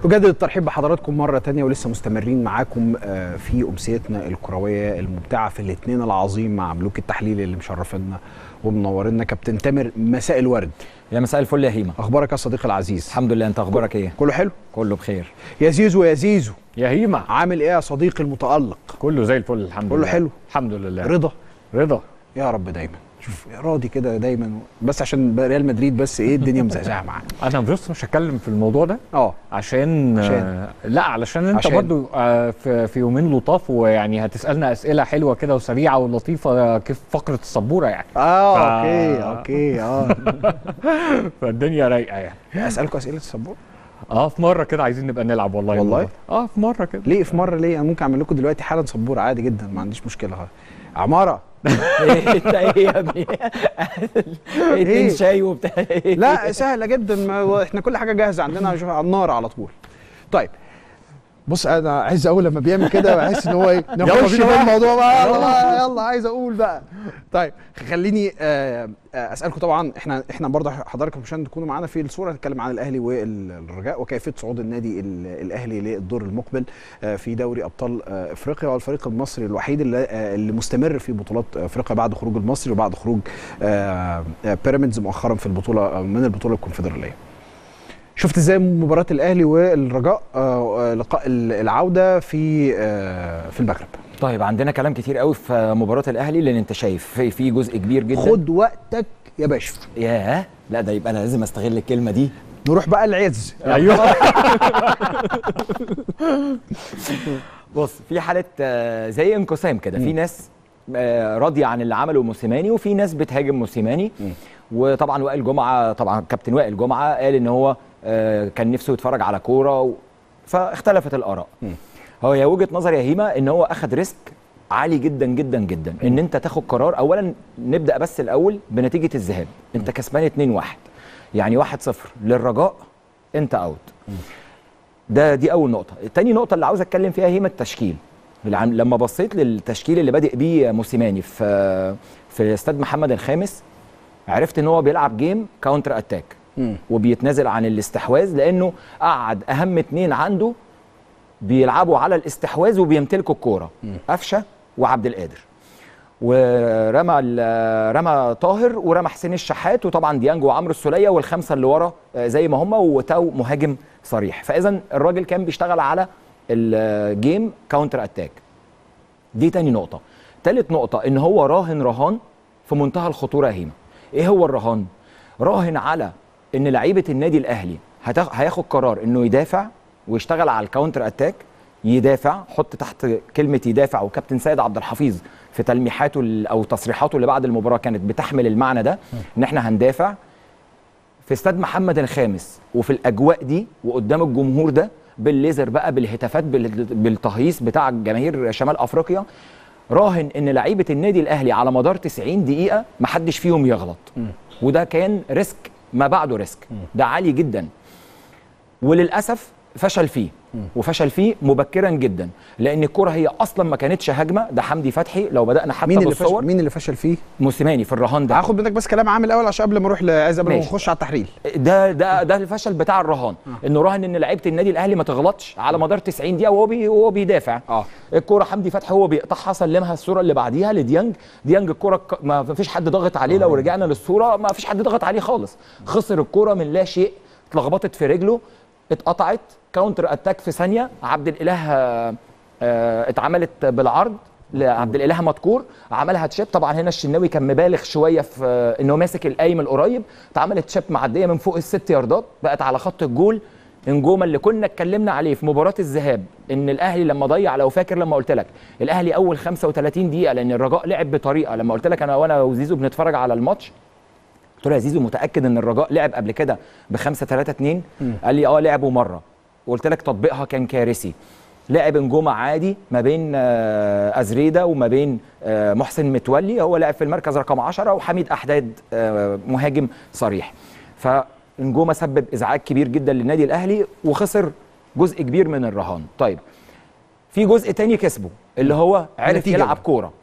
أجدد الترحيب بحضراتكم مرة تانية ولسه مستمرين معاكم آه، في أمسيتنا الكروية الممتعة في الاثنين العظيم مع ملوك التحليل اللي مشرفينا ومنورينا كابتن تامر مساء الورد يا مساء الفل يا هيما أخبارك يا صديقي العزيز الحمد لله انت اخبارك ايه كله حلو كله بخير يا زيزو يا زيزو يا هيما عامل إيه يا صديقي المتألق كله زي الفل الحمد كله لله حلو. الحمد لله رضا رضا يا رب دايما شوف راضي كده دايما بس عشان ريال مدريد بس ايه الدنيا مزعزعه معاه انا بص مش هتكلم في الموضوع ده اه عشان, عشان. آه لا علشان انت عشان. برضو آه في, في يومين لطاف ويعني هتسالنا اسئله حلوه كده وسريعه ولطيفه آه، كيف فقره السبوره يعني اه ف- اوكي اوكي اه فالدنيا رايقه يعني اسالكم اسئله السبوره اه في مره كده عايزين نبقى نلعب والله والله؟ اه في مره كده ليه في مره ليه انا ممكن اعمل لكم دلوقتي حالا سبوره عادي جدا ما عنديش مشكله خالص عماره انت ايه يا ابني اتنين شاي وبتاع إيه؟ لا سهله جدا ما احنا كل حاجه جاهزه عندنا على على النار على طول طيب بص انا عايز اقول لما بيعمل كده بحس ان هو ايه نخش بينا في بقى. الموضوع بقى يلا بقى يلا عايز اقول بقى طيب خليني آه، آه، اسالكم طبعا احنا احنا برضه حضراتكم عشان تكونوا معانا في الصوره نتكلم عن الاهلي والرجاء وكيفيه صعود النادي ال- الاهلي للدور المقبل آه، في دوري ابطال آه، افريقيا والفريق المصري الوحيد اللي آه، اللي مستمر في بطولات افريقيا بعد خروج المصري وبعد خروج آه، آه، بيراميدز مؤخرا في البطوله آه، من البطوله الكونفدراليه شفت ازاي مباراه الاهلي والرجاء آه، آه، لقاء ال- العوده في آه، في المغرب طيب عندنا كلام كتير قوي في مباراه الاهلي لان انت شايف في, في جزء كبير جدا خد وقتك يا باشا ياه لا ده يبقى انا لازم استغل الكلمه دي نروح بقى العز ايوه بص في حاله آه، زي انقسام كده في ناس آه، راضيه عن اللي عمله موسيماني وفي ناس بتهاجم موسيماني وطبعا وائل جمعه طبعا كابتن وائل جمعه قال ان هو آه، كان نفسه يتفرج على كوره و... فاختلفت الاراء هو يا وجهه نظر يا هيما ان هو اخذ ريسك عالي جدا جدا جدا ان انت تاخد قرار اولا نبدا بس الاول بنتيجه الذهاب انت كسبان 2-1 يعني 1-0 للرجاء انت اوت ده دي اول نقطه تاني نقطه اللي عاوز اتكلم فيها هي التشكيل العم- لما بصيت للتشكيل اللي بادئ بيه موسيماني في في استاد محمد الخامس عرفت ان هو بيلعب جيم كاونتر اتاك وبيتنازل عن الاستحواذ لانه قعد اهم اتنين عنده بيلعبوا على الاستحواذ وبيمتلكوا الكوره قفشه وعبد القادر ورمى ال- رمى طاهر ورمى حسين الشحات وطبعا ديانج وعمرو السوليه والخمسه اللي ورا آه، زي ما هم وتاو مهاجم صريح فاذا الراجل كان بيشتغل على الجيم كاونتر اتاك دي تاني نقطة تالت نقطة ان هو راهن رهان في منتهى الخطورة يا هيما ايه هو الرهان راهن على ان لعيبة النادي الاهلي هتاخ- هياخد قرار انه يدافع ويشتغل على الكاونتر اتاك يدافع حط تحت كلمة يدافع وكابتن سيد عبد الحفيظ في تلميحاته ال- او تصريحاته اللي بعد المباراة كانت بتحمل المعنى ده ان احنا هندافع في استاد محمد الخامس وفي الاجواء دي وقدام الجمهور ده بالليزر بقى بالهتافات بال- بالتهييص بتاع جماهير شمال افريقيا راهن ان لعيبه النادي الاهلي على مدار 90 دقيقه ما حدش فيهم يغلط وده كان ريسك ما بعده ريسك ده عالي جدا وللاسف فشل فيه وفشل فيه مبكرا جدا لان الكره هي اصلا ما كانتش هجمه ده حمدي فتحي لو بدانا حتى مين اللي فشل بالصور مين اللي فشل فيه موسيماني في الرهان ده هاخد منك بس كلام عام الاول عشان قبل ما اروح لعايز قبل ما ماشي. نخش على التحليل ده ده ده الفشل بتاع الرهان انه راهن ان لعيبه النادي الاهلي ما تغلطش على مدار 90 دقيقه وهو بي وهو بيدافع اه الكوره حمدي فتحي هو بيقطعها سلمها الصوره اللي بعديها لديانج ديانج الكوره ك- ما فيش حد ضاغط عليه لو رجعنا للصوره ما فيش حد ضاغط عليه خالص خسر الكوره من لا شيء اتلخبطت في رجله اتقطعت كاونتر اتاك في ثانيه عبد الاله آه، آه، اتعملت بالعرض لعبد الاله مذكور عملها تشيب طبعا هنا الشناوي كان مبالغ شويه في آه، انه ماسك القايم القريب اتعملت تشيب معديه من فوق الست ياردات بقت على خط الجول انجوما اللي كنا اتكلمنا عليه في مباراه الذهاب ان الاهلي لما ضيع لو فاكر لما قلت لك الاهلي اول 35 دقيقه لان الرجاء لعب بطريقه لما قلت لك انا وانا وزيزو بنتفرج على الماتش قلت له يا زيزو متاكد ان الرجاء لعب قبل كده ب 5 3 2 قال لي اه لعبوا مره وقلت لك تطبيقها كان كارثي لعب نجوم عادي ما بين آه، ازريده وما بين آه، محسن متولي هو لعب في المركز رقم 10 وحميد احداد آه، مهاجم صريح فنجومه سبب ازعاج كبير جدا للنادي الاهلي وخسر جزء كبير من الرهان طيب في جزء تاني كسبه اللي هو عرف النتيجة يلعب بقى. كوره آه.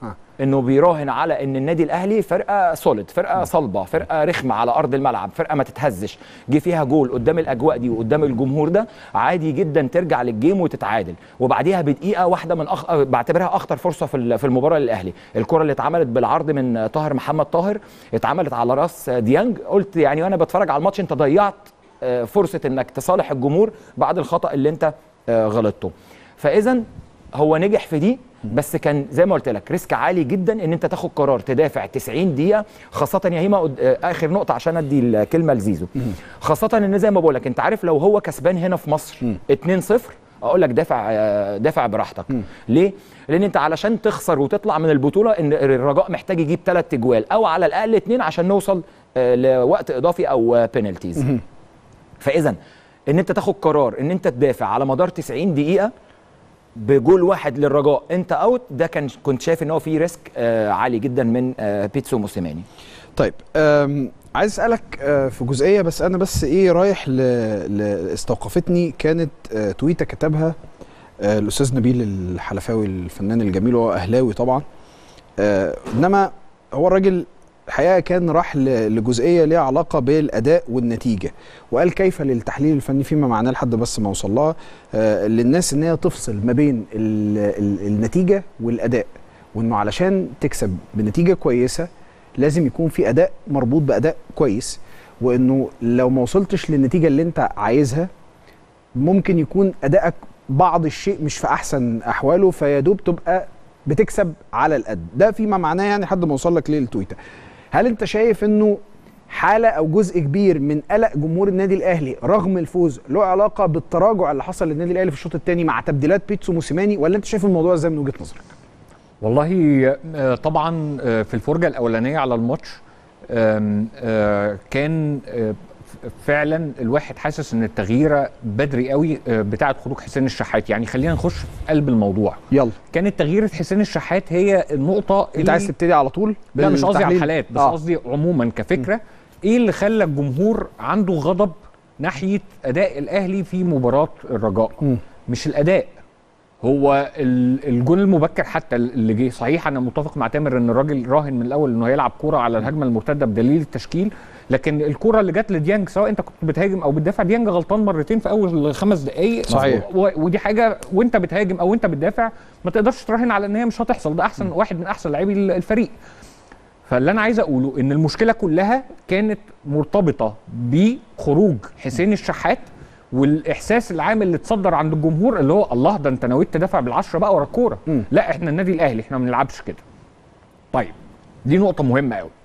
انه بيراهن على ان النادي الاهلي فرقه سوليد فرقه صلبه فرقه رخمه على ارض الملعب فرقه ما تتهزش جه فيها جول قدام الاجواء دي وقدام الجمهور ده عادي جدا ترجع للجيم وتتعادل وبعديها بدقيقه واحده من أخ... بعتبرها اخطر فرصه في ال- في المباراه للاهلي الكره اللي اتعملت بالعرض من طاهر محمد طاهر اتعملت على راس ديانج قلت يعني وانا بتفرج على الماتش انت ضيعت آه، فرصه انك تصالح الجمهور بعد الخطا اللي انت آه، غلطته فاذا هو نجح في دي بس كان زي ما قلت لك ريسك عالي جدا ان انت تاخد قرار تدافع 90 دقيقه خاصه يا هيما قد- آه، اخر نقطه عشان ادي الكلمه لزيزو خاصه ان زي ما بقول لك انت عارف لو هو كسبان هنا في مصر 2-0 اقول لك دافع آه، دافع براحتك ليه لان انت علشان تخسر وتطلع من البطوله ان الرجاء محتاج يجيب ثلاث اجوال او على الاقل اثنين عشان نوصل آه، لوقت اضافي او بينالتيز فاذا ان انت تاخد قرار ان انت تدافع على مدار 90 دقيقه بجول واحد للرجاء انت اوت ده كان كنت شايف ان هو فيه ريسك آه عالي جدا من آه بيتسو موسيماني طيب أم، عايز اسالك آه، في جزئيه بس انا بس ايه رايح ل... ل... استوقفتني كانت آه، تويته كتبها آه، الاستاذ نبيل الحلفاوي الفنان الجميل وهو اهلاوي طبعا آه، انما هو الراجل الحقيقه كان راح ل- لجزئيه ليها علاقه بالاداء والنتيجه وقال كيف للتحليل الفني فيما معناه لحد بس ما وصل لها آه، للناس ان هي تفصل ما بين ال... ال... النتيجه والاداء وانه علشان تكسب بنتيجه كويسه لازم يكون في اداء مربوط باداء كويس وانه لو ما وصلتش للنتيجه اللي انت عايزها ممكن يكون ادائك بعض الشيء مش في احسن احواله فيدوب تبقى بتكسب على القد ده فيما معناه يعني لحد ما اوصل لك للتويته هل انت شايف انه حاله او جزء كبير من قلق جمهور النادي الاهلي رغم الفوز له علاقه بالتراجع اللي حصل للنادي الاهلي في الشوط الثاني مع تبديلات بيتسو موسيماني ولا انت شايف الموضوع ازاي من وجهه نظرك والله آه، طبعا آه، في الفرجه الاولانيه على الماتش آم، آه، كان آه، ف- فعلا الواحد حاسس ان التغييره بدري قوي آه، بتاعه خروج حسين الشحات يعني خلينا نخش في قلب الموضوع يلا كانت تغييره حسين الشحات هي النقطه انت عايز تبتدي على طول لا مش قصدي على بالتحليل؟ الحالات بس آه. قصدي عموما كفكره ايه اللي خلى الجمهور عنده غضب ناحيه اداء الاهلي في مباراه الرجاء مم. مش الاداء هو ال- الجون المبكر حتى اللي جه صحيح انا متفق مع تامر ان الراجل راهن من الاول انه هيلعب كوره على الهجمه المرتده بدليل التشكيل لكن الكوره اللي جت لديانج سواء انت كنت بتهاجم او بتدافع ديانج غلطان مرتين في اول خمس دقائق صحيح. و- ودي حاجه وانت بتهاجم او انت بتدافع ما تقدرش تراهن على ان هي مش هتحصل ده احسن واحد من احسن لاعبي الفريق فاللي انا عايز اقوله ان المشكله كلها كانت مرتبطه بخروج حسين الشحات والاحساس العام اللي اتصدر عند الجمهور اللي هو الله ده انت نويت تدافع بالعشره بقى ورا الكوره مم. لا احنا النادي الاهلي احنا ما بنلعبش كده طيب دي نقطه مهمه قوي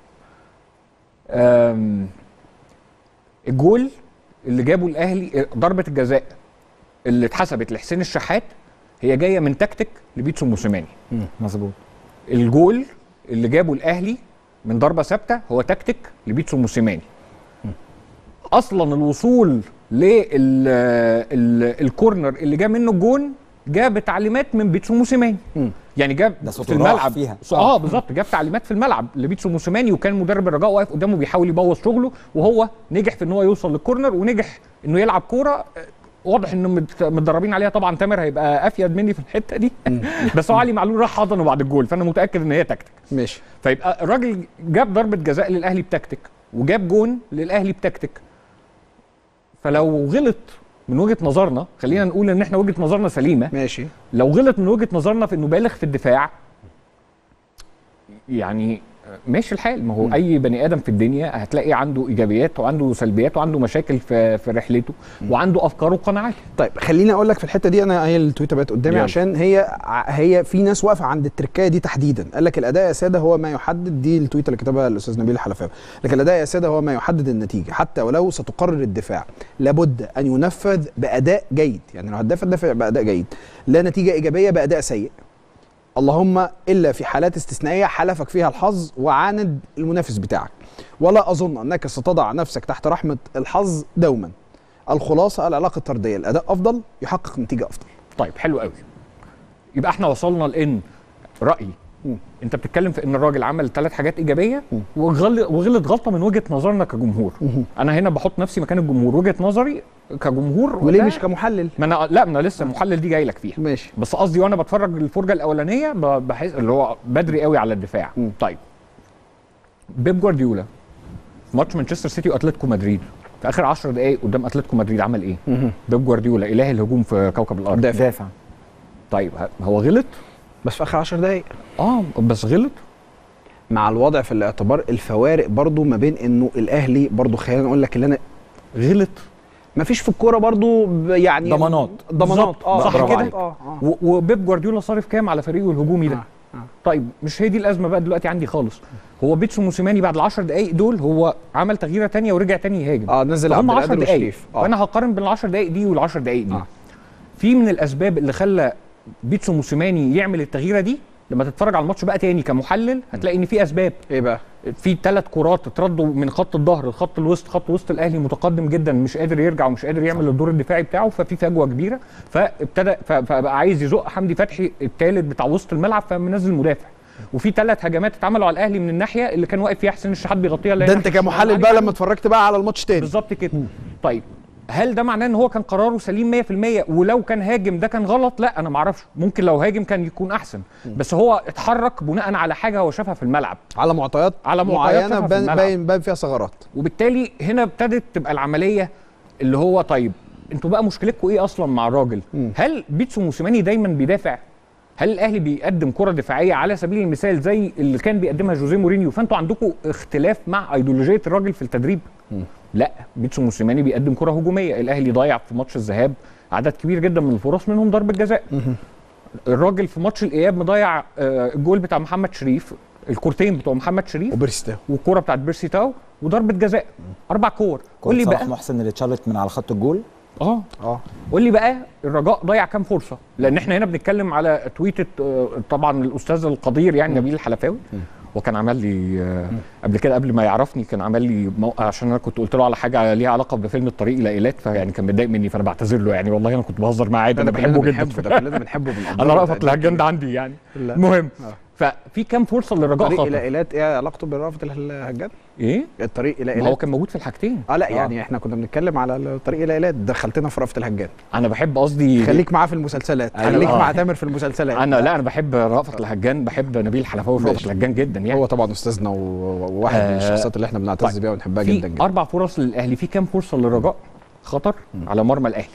أم، الجول اللي جابه الاهلي ضربه الجزاء اللي اتحسبت لحسين الشحات هي جايه من تكتيك لبيتسو موسيماني مظبوط الجول اللي جابه الاهلي من ضربه ثابته هو تكتيك لبيتسو موسيماني اصلا الوصول للكورنر اللي جاب منه الجون جاب بتعليمات من بيتسو موسيماني مم. يعني جاب ده في صوته راح الملعب فيها. اه بالظبط جاب تعليمات في الملعب لبيتسو موسيماني وكان مدرب الرجاء واقف قدامه بيحاول يبوظ شغله وهو نجح في ان هو يوصل للكورنر ونجح انه يلعب كوره آه، واضح انه مت- متدربين عليها طبعا تامر هيبقى افيد مني في الحته دي بس هو علي معلول راح حضنه بعد الجول فانا متاكد ان هي تكتيك ماشي فيبقى الراجل جاب ضربه جزاء للاهلي بتكتيك وجاب جون للاهلي بتكتيك فلو غلط من وجهه نظرنا خلينا نقول ان احنا وجهه نظرنا سليمه ماشي لو غلط من وجهه نظرنا في انه بالغ في الدفاع يعني ماشي الحال ما هو اي بني ادم في الدنيا هتلاقي عنده ايجابيات وعنده سلبيات وعنده مشاكل في في رحلته وعنده افكار وقناعات طيب خليني اقول لك في الحته دي انا هي التويته بقت قدامي يلا. عشان هي ع- هي في ناس واقفه عند التركايه دي تحديدا قال لك الاداء يا ساده هو ما يحدد دي التويته اللي كتبها الاستاذ نبيل الحلفاوي لكن الاداء يا ساده هو ما يحدد النتيجه حتى ولو ستقرر الدفاع لابد ان ينفذ باداء جيد يعني لو هتدافع دافع باداء جيد لا نتيجه ايجابيه باداء سيء اللهم الا في حالات استثنائيه حلفك فيها الحظ وعاند المنافس بتاعك ولا اظن انك ستضع نفسك تحت رحمه الحظ دوما الخلاصه العلاقه الطرديه الاداء افضل يحقق نتيجه افضل طيب حلو قوي يبقى احنا وصلنا لان رايي انت بتتكلم في ان الراجل عمل ثلاث حاجات ايجابيه وغلط وغلط غلطه من وجهه نظرنا كجمهور انا هنا بحط نفسي مكان الجمهور وجهه نظري كجمهور وليه ده- مش كمحلل ما انا لا ما انا لسه المحلل دي جاي لك فيها ماشي بس قصدي وانا بتفرج الفرجه الاولانيه ب- بحس اللي هو بدري قوي على الدفاع مم. طيب بيب جوارديولا في ماتش مانشستر سيتي واتلتيكو مدريد في اخر 10 دقائق قدام اتلتيكو مدريد عمل ايه؟ بيب جوارديولا اله الهجوم في كوكب الارض دافع. دافع طيب ه- هو غلط؟ بس في اخر 10 دقايق اه بس غلط مع الوضع في الاعتبار الفوارق برضو ما بين انه الاهلي برضو خلينا نقول لك اللي انا غلط ما فيش في الكوره برضو ب- يعني ضمانات. ضمانات بالظبط. اه صح برافو كده؟ عليك. اه اه و- وبيب جوارديولا صارف كام على فريقه الهجومي ده؟ آه، آه. طيب مش هي دي الازمه بقى دلوقتي عندي خالص هو بيتسو موسيماني بعد العشر دقائق دول هو عمل تغييره تانية ورجع تاني يهاجم اه نزل هم عبد 10 القادر دقائق وشريف اه فانا هقارن بين ال 10 دقائق دي وال 10 دقائق دي آه. في من الاسباب اللي خلى بيتسو موسيماني يعمل التغييره دي لما تتفرج على الماتش بقى تاني كمحلل هتلاقي ان في اسباب ايه بقى في ثلاث كرات اتردوا من خط الظهر لخط الوسط خط وسط الاهلي متقدم جدا مش قادر يرجع ومش قادر يعمل الدور الدفاعي بتاعه ففي فجوه كبيره فابتدى ف- فبقى عايز يزق حمدي فتحي الثالث بتاع وسط الملعب فمنزل مدافع وفي ثلاث هجمات اتعملوا على الاهلي من الناحيه اللي كان واقف فيها حسين الشحات بيغطيها اللي هي ده انت ناحية كمحلل الشمال بقى علي لما اتفرجت بقى على الماتش تاني بالظبط كده طيب هل ده معناه ان هو كان قراره سليم 100% ولو كان هاجم ده كان غلط لا انا ما اعرفش ممكن لو هاجم كان يكون احسن بس هو اتحرك بناء على حاجه هو شافها في الملعب على معطيات على معطيات معينه شافها في بان الملعب. باين باين فيها ثغرات وبالتالي هنا ابتدت تبقى العمليه اللي هو طيب انتوا بقى مشكلتكم ايه اصلا مع الراجل مم. هل بيتسو موسيماني دايما بيدافع هل الاهلي بيقدم كره دفاعيه على سبيل المثال زي اللي كان بيقدمها جوزيه مورينيو فانتوا عندكم اختلاف مع ايديولوجيه الراجل في التدريب لا بيتسو موسيماني بيقدم كره هجوميه الاهلي ضيع في ماتش الذهاب عدد كبير جدا من الفرص منهم ضربه جزاء الراجل في ماتش الاياب مضيع آه، الجول بتاع محمد شريف الكورتين بتوع محمد شريف وبرستاو والكوره بتاعت بيرسي تاو وضربه جزاء اربع كور قول لي صلاح بقى محسن اللي اتشالت من على خط الجول اه اه قول لي بقى الرجاء ضيع كام فرصه لان احنا هنا بنتكلم على تويته آه، طبعا الاستاذ القدير يعني نبيل الحلفاوي وكان عمل لي آه، قبل كده قبل ما يعرفني كان عمل لي موقع عشان انا كنت قلت له على حاجه ليها علاقه بفيلم الطريق الى ايلات فيعني كان متضايق مني فانا بعتذر له يعني والله انا كنت بهزر معاه عادي انا كلنا بحبه بنحبه، جدا ده كلنا بنحبه بنقدره انا رأفت ده- الهجان ده عندي يعني لا. المهم آه. ففي كام فرصه للرجاء طريق خطر الى ايلات ايه علاقته برأفت الهجان ايه الطريق الى ما هو ايلات كان موجود في الحاجتين اه لا يعني احنا كنا بنتكلم على الطريق الى ايلات دخلتنا في رأفت الهجان انا بحب قصدي خليك معاه في المسلسلات أيوة. خليك آه. مع تامر في المسلسلات انا لا انا بحب رأفت الهجان بحب نبيل الحلفاوي في رأفت ماشي. الهجان جدا يعني هو طبعا استاذنا و- وواحد من آه، الشخصيات اللي احنا بنعتز طيب. بيها ونحبها في جدا جدا اربع فرص للاهلي في كام فرصه للرجاء خطر على مرمى الاهلي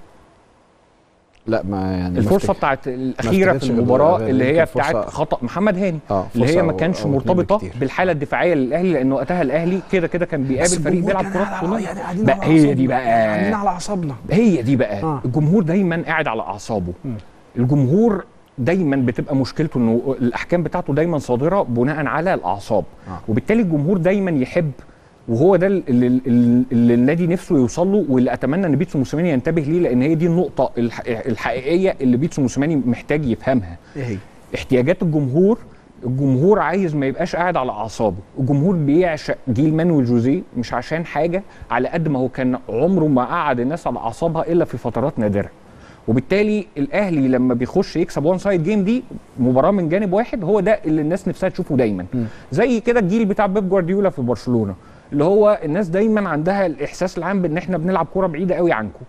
لا ما يعني ما الفرصه افتكر. بتاعت الاخيره في افتكرش غير- المباراه غير اللي هي يمكن بتاعت فرصة- خطا محمد هاني اه اللي هي فرصة ما أو- كانش أو اتنين مرتبطه بالكتير. بالحاله الدفاعيه للاهلي لانه وقتها الاهلي كده كده كان بيقابل بس فريق الجمهور بيلعب كان كره على- طوليه يعني قاعدين بقى على هي أعصابنا. دي قاعدين بقى على اعصابنا هي دي بقى آه. الجمهور دايما قاعد على اعصابه الجمهور دايما بتبقى مشكلته انه الاحكام بتاعته دايما صادره بناء على الاعصاب آه. وبالتالي الجمهور دايما يحب وهو ده اللي, اللي, اللي النادي نفسه يوصل له واللي اتمنى ان بيتسو موسيماني ينتبه ليه لان هي دي النقطه الح- الحقيقيه اللي بيتسو موسيماني محتاج يفهمها ايه هي احتياجات الجمهور الجمهور عايز ما يبقاش قاعد على اعصابه الجمهور بيعشق جيل مانويل جوزيه مش عشان حاجه على قد ما هو كان عمره ما قعد الناس على اعصابها الا في فترات نادره وبالتالي الاهلي لما بيخش يكسب وان سايد جيم دي مباراه من جانب واحد هو ده اللي الناس نفسها تشوفه دايما زي كده الجيل بتاع بيب جوارديولا في برشلونه اللي هو الناس دايما عندها الاحساس العام بان احنا بنلعب كوره بعيده قوي عنكم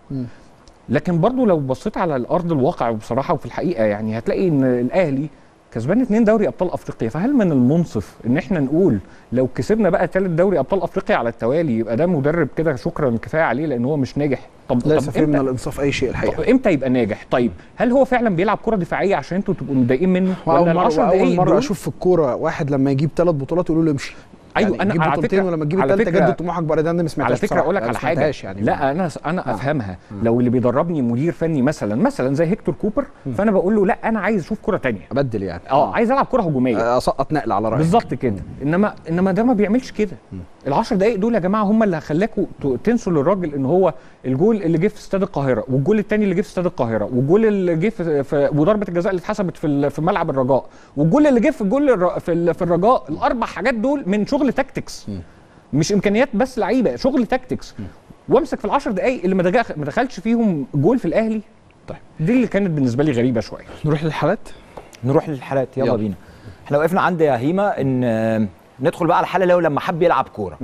لكن برضو لو بصيت على الارض الواقع بصراحه وفي الحقيقه يعني هتلاقي ان الاهلي كسبان اتنين دوري ابطال افريقيا فهل من المنصف ان احنا نقول لو كسبنا بقى ثالث دوري ابطال افريقيا على التوالي يبقى ده مدرب كده شكرا كفايه عليه لان هو مش ناجح طب ليس طب فيه من امتى الانصاف اي شيء طب الحقيقه امتى يبقى ناجح طيب هل هو فعلا بيلعب كره دفاعيه عشان انتوا تبقوا متضايقين منه واول ولا مره العشر واول دقايق مره دول اشوف في الكوره واحد لما يجيب ثلاث بطولات يقولوا له امشي ايوه يعني انا تجيب على بطولتين فكره ولما تجيب على الثالثه فكرة- جدد طموحك بقى ده انا ما سمعتهاش على فكره بصراحة. اقول لك لا، على ما حاجه سمعتهاش يعني لا انا انا افهمها لو اللي بيدربني مدير فني مثلا مثلا زي هيكتور كوبر فانا بقول له لا انا عايز اشوف كره تانية ابدل يعني اه عايز العب كره هجوميه اسقط نقل على رايك بالظبط كده انما انما ده ما بيعملش كده العشر دقايق دول يا جماعه هم اللي هخلاكوا ت- تنسوا للراجل ان هو الجول اللي جه في استاد القاهره والجول الثاني اللي جه في استاد القاهره والجول اللي جه في, في وضربه الجزاء اللي اتحسبت في ال- في ملعب الرجاء والجول اللي جه في الجول الر- في, ال- في الرجاء الاربع حاجات دول من شغل تاكتكس مش امكانيات بس لعيبه شغل تاكتكس وامسك في العشر دقايق اللي ما دخ- ما دخلش فيهم جول في الاهلي طيب. دي اللي كانت بالنسبه لي غريبه شويه نروح للحالات نروح للحالات يلا, يلا. بينا احنا وقفنا عند يا هيما ان آه، ندخل بقى على الحاله لو لما حب يلعب كوره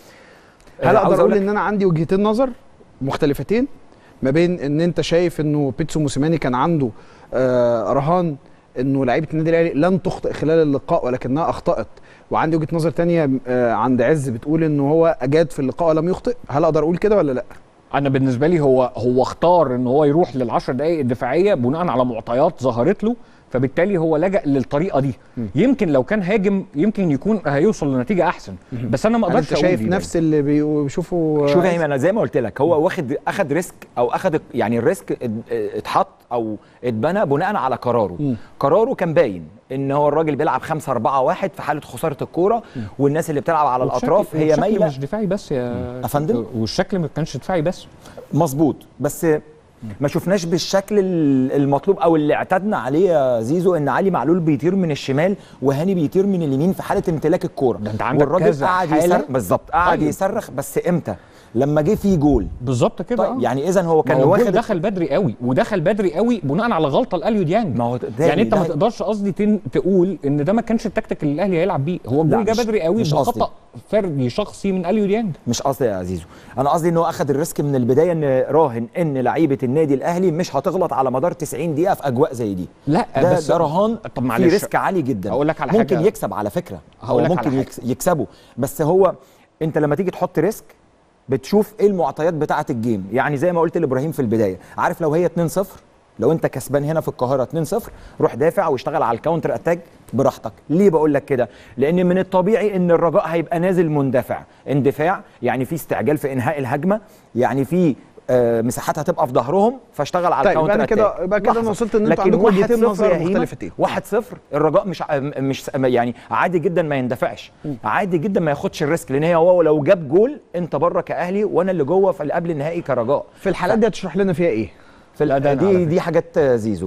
هل آه، اقدر عاوز اقول لك- ان انا عندي وجهتين نظر مختلفتين ما بين ان انت شايف انه بيتسو موسيماني كان عنده آه رهان انه لعيبه النادي الاهلي لن تخطئ خلال اللقاء ولكنها اخطات وعندي وجهه نظر تانية آه عند عز بتقول انه هو اجاد في اللقاء ولم يخطئ هل اقدر اقول كده ولا لا انا بالنسبه لي هو هو اختار ان هو يروح للعشر دقائق الدفاعيه بناء على معطيات ظهرت له فبالتالي هو لجأ للطريقه دي يمكن لو كان هاجم يمكن يكون هيوصل لنتيجه احسن بس انا ما هل اقدرش انت اقول شايف دي نفس اللي بي- بيشوفوا شوف يا هيما انا زي ما قلت لك هو واخد اخد ريسك او اخد يعني الريسك ات- اتحط او اتبنى بناء على قراره مم. قراره كان باين ان هو الراجل بيلعب 5 4 1 في حاله خساره الكوره والناس اللي بتلعب على والشكل- الاطراف هي والشكل مايله مش دفاعي بس يا أفندم؟ والشكل ما كانش دفاعي بس مظبوط بس ما شفناش بالشكل ال- المطلوب او اللي اعتدنا عليه يا زيزو ان علي معلول بيطير من الشمال وهاني بيطير من اليمين في حاله امتلاك الكوره ده أنت عندك والراجل كذا قاعد حالة. يصرخ بالظبط قاعد طيب. يصرخ بس امتى لما جه فيه جول بالظبط كده طيب آه. يعني اذا هو كان كان هو الجول واخد دخل بدري قوي ودخل بدري قوي بناء على غلطه لاليو ديانج ما هو ده يعني انت ده- ما تقدرش قصدي تن- تقول ان ده ما كانش التكتيك اللي الاهلي هيلعب بيه هو لا، الجول جه مش- بدري قوي مش قصدي. بخطا فردي شخصي من اليو ديانج مش قصدي يا زيزو انا قصدي ان هو اخذ الريسك من البدايه ان راهن ان لعيبه النادي الاهلي مش هتغلط على مدار 90 دقيقه في اجواء زي دي لا ده بس ده رهان طب في معلش ريسك عالي جدا هقول لك على ممكن حاجة- يكسب على فكره هو هقول لك على ممكن حاجة. يكس- يكسبه بس هو انت لما تيجي تحط ريسك بتشوف ايه المعطيات بتاعه الجيم يعني زي ما قلت لابراهيم في البدايه عارف لو هي 2-0 لو انت كسبان هنا في القاهره 2-0 روح دافع واشتغل على الكاونتر اتاك براحتك ليه بقول لك كده لان من الطبيعي ان الرجاء هيبقى نازل مندفع اندفاع يعني في استعجال في انهاء الهجمه يعني في آه، مساحات هتبقى في ظهرهم فاشتغل على طيب، يبقى الكاونتر أنا اتاك كده- يبقى كده أنا لحظة. وصلت إن أنتوا لكن عندكم وجهتين 1-0 نظر يا هيما، مختلفتين. 1-0 الرجاء مش ع- مش يعني عادي جدا ما يندفعش عادي جدا ما ياخدش الريسك لان هي هو لو جاب جول انت بره كاهلي وانا اللي جوه في اللي قبل النهائي كرجاء في الحالات دي هتشرح لنا فيها ايه في لا، ده ال- أنا على دي فكرة. دي حاجات آه، زيزو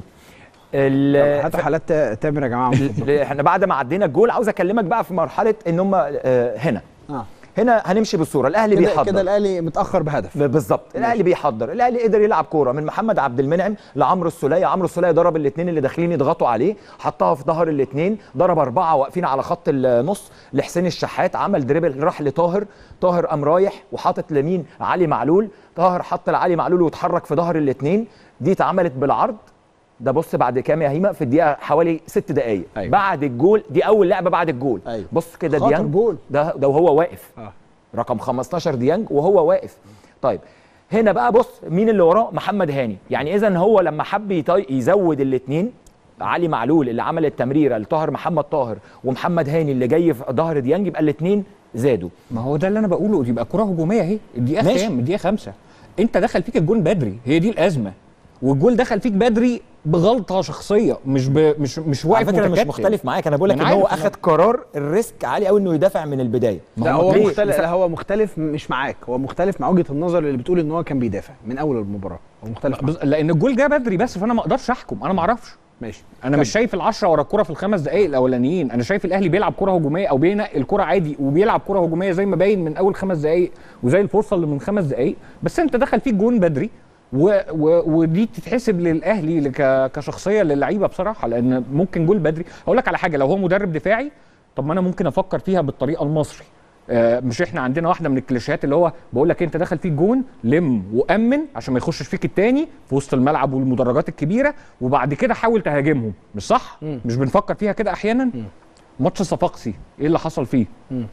ال- هاتوا حالات تامر يا جماعه ال- احنا بعد ما عدينا الجول عاوز اكلمك بقى في مرحله ان هم آه، هنا اه هنا هنمشي بالصوره الاهلي كده بيحضر كده الاهلي متاخر بهدف بالظبط الاهلي بيحضر الاهلي قدر يلعب كوره من محمد عبد المنعم لعمرو السوليه عمرو السوليه ضرب الاثنين اللي داخلين يضغطوا عليه حطها في ظهر الاثنين ضرب اربعه واقفين على خط النص لحسين الشحات عمل دريبل راح لطاهر طاهر قام رايح وحاطط لمين علي معلول طاهر حط لعلي معلول واتحرك في ظهر الاثنين دي اتعملت بالعرض ده بص بعد كام يا هيما في الدقيقه حوالي ست دقائق أيوة. بعد الجول دي اول لعبه بعد الجول أيوة. بص كده خاطر ديانج جول. ده ده وهو واقف اه رقم 15 ديانج وهو واقف طيب هنا بقى بص مين اللي وراه محمد هاني يعني اذا هو لما حب يطي- يزود الاثنين علي معلول اللي عمل التمريره لطاهر محمد طاهر ومحمد هاني اللي جاي في ظهر ديانج يبقى الاثنين زادوا ما هو ده اللي انا بقوله يبقى كره هجوميه اهي الدقيقه ماشي. كام الدقيقه خمسة انت دخل فيك الجون بدري هي دي الازمه والجول دخل فيك بدري بغلطه شخصيه مش ب... مش مش واقف على فكره أنا مش متكتل. مختلف معاك انا بقول لك أنا ان هو عارف إن- اخذ قرار الريسك عالي قوي انه يدافع من البدايه لا هو هو ليه؟ مختلف بس- لا هو مختلف مش معاك هو مختلف مع وجهه النظر اللي بتقول ان هو كان بيدافع من اول المباراه هو مختلف معاك. بز- لان الجول جه بدري بس فانا ما اقدرش احكم انا ما اعرفش ماشي انا مش شايف العشرة ورا الكرة في الخمس دقائق الاولانيين انا شايف الاهلي بيلعب كرة هجوميه او بينقل الكرة عادي وبيلعب كرة هجوميه زي ما باين من اول خمس دقائق وزي الفرصه اللي من خمس دقائق بس انت دخل فيك جون بدري و و ودي تتحسب للاهلي ك- كشخصيه للعيبه بصراحه لان ممكن جول بدري اقول لك على حاجه لو هو مدرب دفاعي طب ما انا ممكن افكر فيها بالطريقه المصري آه، مش احنا عندنا واحده من الكليشيهات اللي هو بقول لك انت دخل فيك جون لم وامن عشان ما يخشش فيك التاني في وسط الملعب والمدرجات الكبيره وبعد كده حاول تهاجمهم مش صح مم. مش بنفكر فيها كده احيانا ماتش صفاقسي ايه اللي حصل فيه مم.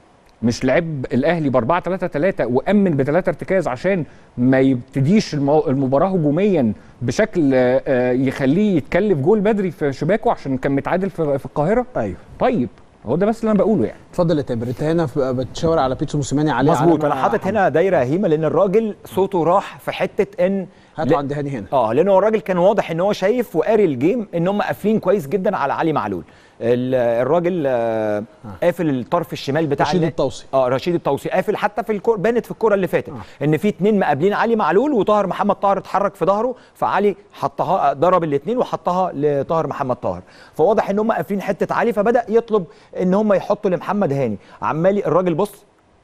مش لعب الاهلي ب 4 3 3 وامن بثلاثه ارتكاز عشان ما يبتديش المو- المباراه هجوميا بشكل آه، آه، يخليه يتكلف جول بدري في شباكه عشان كان متعادل في في القاهره ايوه طيب هو ده بس اللي انا بقوله يعني اتفضل يا تامر انت هنا في- بتشاور على بيتسو موسيماني عليه مظبوط علامة انا حاطط حمراء. هنا دايره هيمه لان الراجل صوته راح في حته ان هاتوا لا- عند هاني هنا اه لان هو الراجل كان واضح ان هو شايف وقاري الجيم ان هم قافلين كويس جدا على علي معلول ال- الراجل آه، قافل الطرف الشمال بتاع رشيد النا- الطوسي. اه رشيد الطوسي قافل حتى في الكور بانت في الكوره اللي فاتت آه. ان في اتنين مقابلين علي معلول وطاهر محمد طاهر اتحرك في ظهره فعلي حطها ضرب الاثنين وحطها لطاهر محمد طاهر فواضح ان هم قافلين حته علي فبدا يطلب ان هم يحطوا لمحمد هاني عمال الراجل بص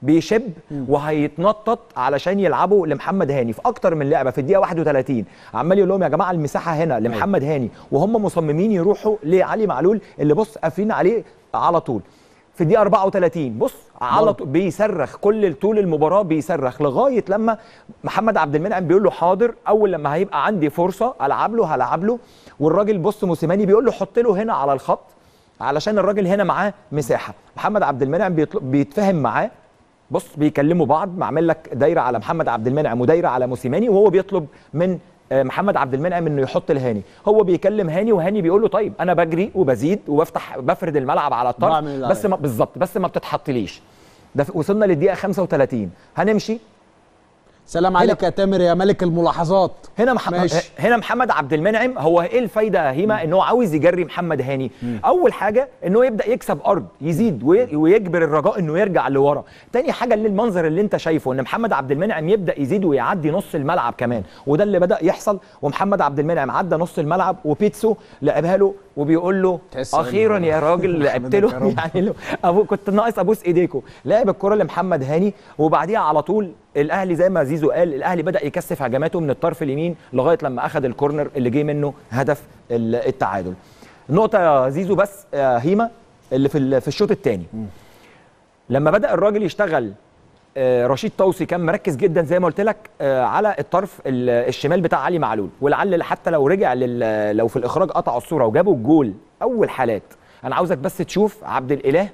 بيشب وهيتنطط علشان يلعبوا لمحمد هاني في اكتر من لعبه في الدقيقه 31 عمال يقول لهم يا جماعه المساحه هنا لمحمد هاني وهم مصممين يروحوا لعلي معلول اللي بص قافلين عليه على طول في الدقيقه 34 بص على طول بيصرخ كل طول المباراه بيصرخ لغايه لما محمد عبد المنعم بيقول له حاضر اول لما هيبقى عندي فرصه العب له هلعب له والراجل بص موسيماني بيقول له حط له هنا على الخط علشان الراجل هنا معاه مساحه محمد عبد المنعم بيطلب بيتفاهم معاه بص بيكلموا بعض معمل لك دايره على محمد عبد المنعم ودايره على موسيماني وهو بيطلب من آه، محمد عبد المنعم انه يحط لهاني هو بيكلم هاني وهاني بيقول له طيب انا بجري وبزيد وبفتح بفرد الملعب على الطرف بعمل اللي بس عليا. ما بالظبط بس ما بتتحطليش ده ف- وصلنا للدقيقه 35 هنمشي سلام عليك يا تامر يا ملك الملاحظات هنا محمد ماشي. هنا محمد عبد المنعم هو ايه الفايده يا هيما ان هو عاوز يجري محمد هاني اول حاجه ان هو يبدا يكسب ارض يزيد وي- ويجبر الرجاء انه يرجع لورا تاني حاجه اللي المنظر اللي انت شايفه ان محمد عبد المنعم يبدا يزيد ويعدي نص الملعب كمان وده اللي بدا يحصل ومحمد عبد المنعم عدى نص الملعب وبيتسو لعبها له وبيقول له تحس اخيرا إن- يا راجل لعبت يحمدك يا له رب. يعني له أبو كنت ناقص ابوس ايديكم لعب الكره لمحمد هاني وبعديها على طول الاهلي زي ما زيزو قال الاهلي بدا يكثف هجماته من الطرف اليمين لغايه لما اخذ الكورنر اللي جه منه هدف ال- التعادل نقطه يا زيزو بس يا هيما اللي في ال- في الشوط الثاني لما بدا الراجل يشتغل آه، رشيد توصي كان مركز جدا زي ما قلت لك آه، على الطرف ال- الشمال بتاع علي معلول ولعل حتى لو رجع لل لو في الاخراج قطعوا الصوره وجابوا الجول اول حالات انا عاوزك بس تشوف عبد الاله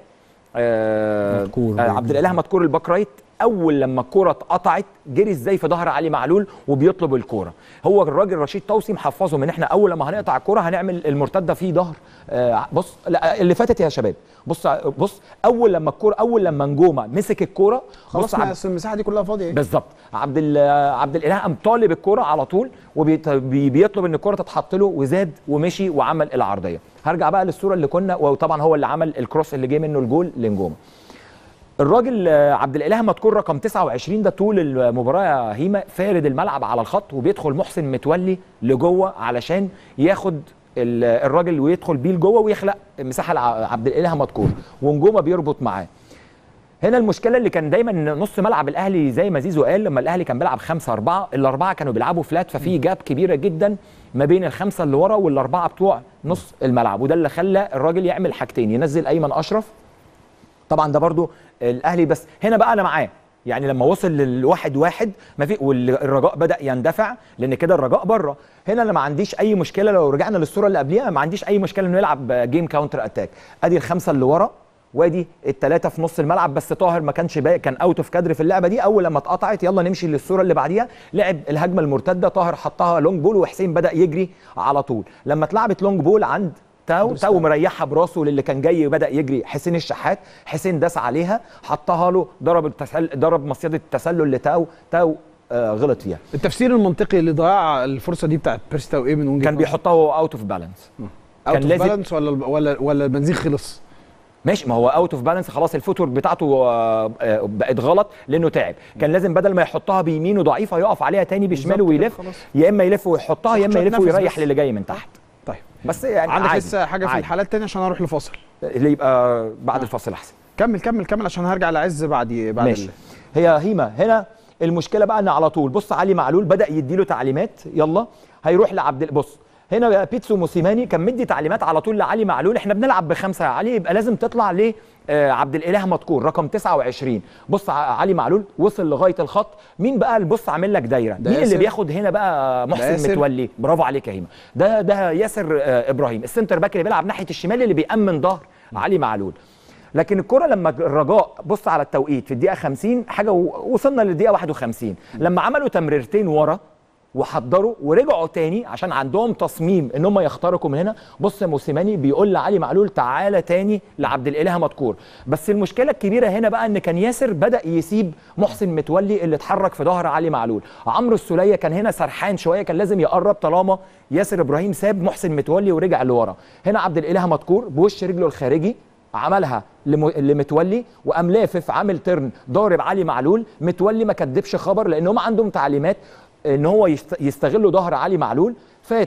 آه مذكور. آه عبد الاله مذكور الباك رايت اول لما الكره اتقطعت جري ازاي في ظهر علي معلول وبيطلب الكوره هو الراجل رشيد توصي محفظه من احنا اول لما هنقطع الكوره هنعمل المرتده في ظهر آه بص لا اللي فاتت يا شباب بص بص اول لما الكوره اول لما نجومه مسك الكوره خلاص بص ما عبد- أصل المساحه دي كلها فاضيه بالظبط عبد ال- عبد الاله قام طالب الكوره على طول وبيطلب ان الكوره تتحط له وزاد ومشي وعمل العرضيه هرجع بقى للصوره اللي كنا وطبعا هو اللي عمل الكروس اللي جه منه الجول لنجوم الراجل آه، عبد الاله مذكور رقم 29 ده طول المباراه يا هيما فارد الملعب على الخط وبيدخل محسن متولي لجوه علشان ياخد ال- الراجل ويدخل بيه لجوه ويخلق مساحه لعبد الاله مذكور ونجومه بيربط معاه هنا المشكله اللي كان دايما إن نص ملعب الاهلي زي ما زيزو قال لما الاهلي كان بيلعب 5 4 الاربعه كانوا بيلعبوا فلات ففي جاب كبيره جدا ما بين الخمسه اللي ورا والاربعه بتوع نص الملعب وده اللي خلى الراجل يعمل حاجتين ينزل ايمن اشرف طبعا ده برضو الاهلي بس هنا بقى انا معاه يعني لما وصل للواحد واحد ما في والرجاء بدا يندفع لان كده الرجاء بره هنا انا ما عنديش اي مشكله لو رجعنا للصوره اللي قبليها ما عنديش اي مشكله انه يلعب جيم كاونتر اتاك ادي الخمسه اللي ورا وادي الثلاثه في نص الملعب بس طاهر ما كانش باقي كان اوت اوف كادر في اللعبه دي اول لما اتقطعت يلا نمشي للصوره اللي بعديها لعب الهجمه المرتده طاهر حطها لونج بول وحسين بدا يجري على طول لما اتلعبت لونج بول عند تاو تاو مريحها براسه للي كان جاي بدا يجري حسين الشحات حسين داس عليها حطها له ضرب التسل... ضرب مصيده التسلل لتاو تاو آه غلط فيها التفسير المنطقي لضياع الفرصه دي بتاعت بيرستا وايه من وجهه كان بيحطها اوت اوف بالانس كان كان لازم- بالانس ولا ولا ولا البنزين خلص ماشي ما هو اوت اوف بالانس خلاص الفوتور بتاعته آه، آه، بقت غلط لانه تعب كان لازم بدل ما يحطها بيمينه ضعيفه يقف عليها تاني بشماله بالظبط كده، ويلف خلاص. يا اما يلف ويحطها يا اما شوية يلف نفس ويريح بس. للي جاي من تحت طيب بس يعني عندك عادي، لسه حاجه في عادي. الحالات التانية عشان اروح لفاصل اللي يبقى بعد الفصل احسن كمل كمل كمل عشان هرجع لعز بعد بعد ماشي ال- هي هيما هنا المشكله بقى ان على طول بص علي معلول بدا يديله تعليمات يلا هيروح لعبد ال- بص هنا بقى بيتسو موسيماني كان مدي تعليمات على طول لعلي معلول احنا بنلعب بخمسه يا علي يبقى لازم تطلع ل آه، عبد الاله مذكور رقم 29 بص ع- علي معلول وصل لغايه الخط مين بقى اللي بص عامل لك دايره ده مين اللي ياسر. بياخد هنا بقى محسن ياسر. متولي برافو عليك يا هيما ده ده ياسر آه، ابراهيم السنتر باك اللي بيلعب ناحيه الشمال اللي بيامن ظهر علي معلول لكن الكره لما الرجاء بص على التوقيت في الدقيقه 50 حاجه و- وصلنا للدقيقه 51 لما عملوا تمريرتين ورا وحضروا ورجعوا تاني عشان عندهم تصميم ان هم يخترقوا من هنا بص موسيماني بيقول لعلي معلول تعالى تاني لعبد الاله مذكور بس المشكله الكبيره هنا بقى ان كان ياسر بدا يسيب محسن متولي اللي اتحرك في ظهر علي معلول عمرو السوليه كان هنا سرحان شويه كان لازم يقرب طالما ياسر ابراهيم ساب محسن متولي ورجع لورا هنا عبد الاله مذكور بوش رجله الخارجي عملها لم- لمتولي وقام لافف عامل ترن ضارب علي معلول متولي ما كدبش خبر لان هم عندهم تعليمات ان هو يست- يستغلوا ظهر علي معلول فات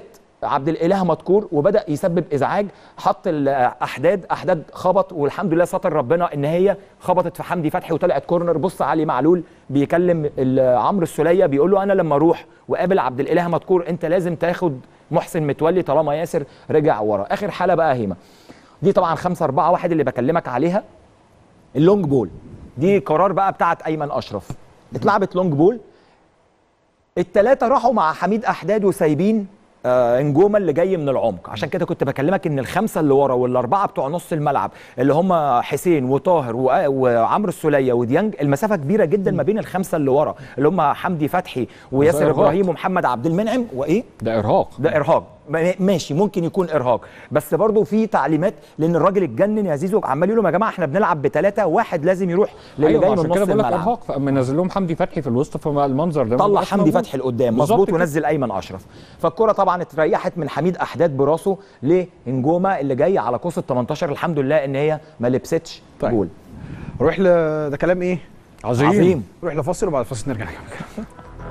عبد الاله مذكور وبدا يسبب ازعاج حط الاحداد احداد خبط والحمد لله ستر ربنا ان هي خبطت في حمدي فتحي وطلعت كورنر بص علي معلول بيكلم ال- عمرو السوليه بيقول له انا لما اروح وقابل عبد الاله مذكور انت لازم تاخد محسن متولي طالما ياسر رجع ورا اخر حاله بقى هيما دي طبعا 5 4 1 اللي بكلمك عليها اللونج بول دي قرار بقى بتاعت ايمن اشرف اتلعبت لونج بول التلاتة راحوا مع حميد احداد وسايبين آه نجوما اللي جاي من العمق عشان كده كنت بكلمك ان الخمسه اللي ورا والاربعه بتوع نص الملعب اللي هم حسين وطاهر و- وعمرو السوليه وديانج المسافه كبيره جدا ما بين الخمسه اللي ورا اللي هم حمدي فتحي وياسر إرهاق. ابراهيم ومحمد عبد المنعم وايه ده ارهاق ده ارهاق ما- ماشي ممكن يكون ارهاق بس برضه في تعليمات لان الراجل اتجنن يا زيزو عمال يقول لهم يا جماعه احنا بنلعب بثلاثه واحد لازم يروح للي ايوه جاي عشان من نص كده بقول لك الملعب ارهاق فاما نزل لهم حمدي فتحي في الوسط فالمنظر ده طلع مبقاش حمدي موجود. فتحي لقدام بالظبط مظبوط كده. ونزل ايمن اشرف فالكره طبعا اتريحت من حميد احداد براسه لنجومه اللي جاي على قوس ال 18 الحمد لله ان هي ما لبستش طيب. جول نروح ل ده كلام ايه؟ عظيم, عظيم نروح لفاصل وبعد الفاصل نرجع نكمل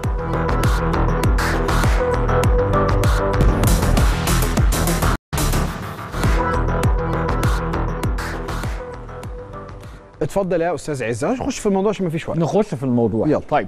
اتفضل يا استاذ عز نخش في الموضوع عشان مفيش وقت نخش في الموضوع يلا. طيب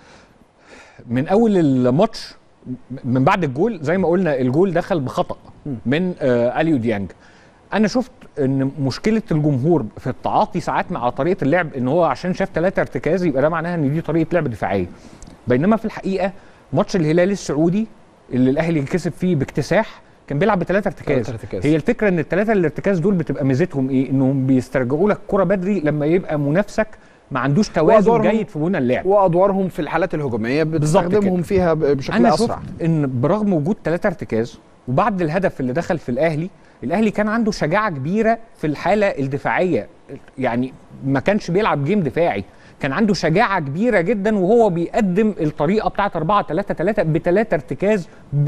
من اول الماتش من بعد الجول زي ما قلنا الجول دخل بخطا من آه اليو ديانج انا شفت ان مشكله الجمهور في التعاطي ساعات مع طريقه اللعب ان هو عشان شاف ثلاثه ارتكاز يبقى ده معناها ان دي طريقه لعب دفاعيه بينما في الحقيقه ماتش الهلال السعودي اللي الاهلي كسب فيه باكتساح كان بيلعب بثلاثه ارتكاز. تلاتة ارتكاز. هي الفكره ان الثلاثه الارتكاز دول بتبقى ميزتهم ايه انهم بيسترجعوا لك الكره بدري لما يبقى منافسك ما عندوش توازن وأدوارهم- جيد في بنى اللعب وادوارهم في الحالات الهجوميه بالظبط بتستخدمهم كده. فيها ب- بشكل انا اسرع شفت ان برغم وجود ثلاثة ارتكاز وبعد الهدف اللي دخل في الاهلي الاهلي كان عنده شجاعه كبيره في الحاله الدفاعيه يعني ما كانش بيلعب جيم دفاعي كان عنده شجاعه كبيره جدا وهو بيقدم الطريقه بتاعه 4 3 3 بثلاثه ارتكاز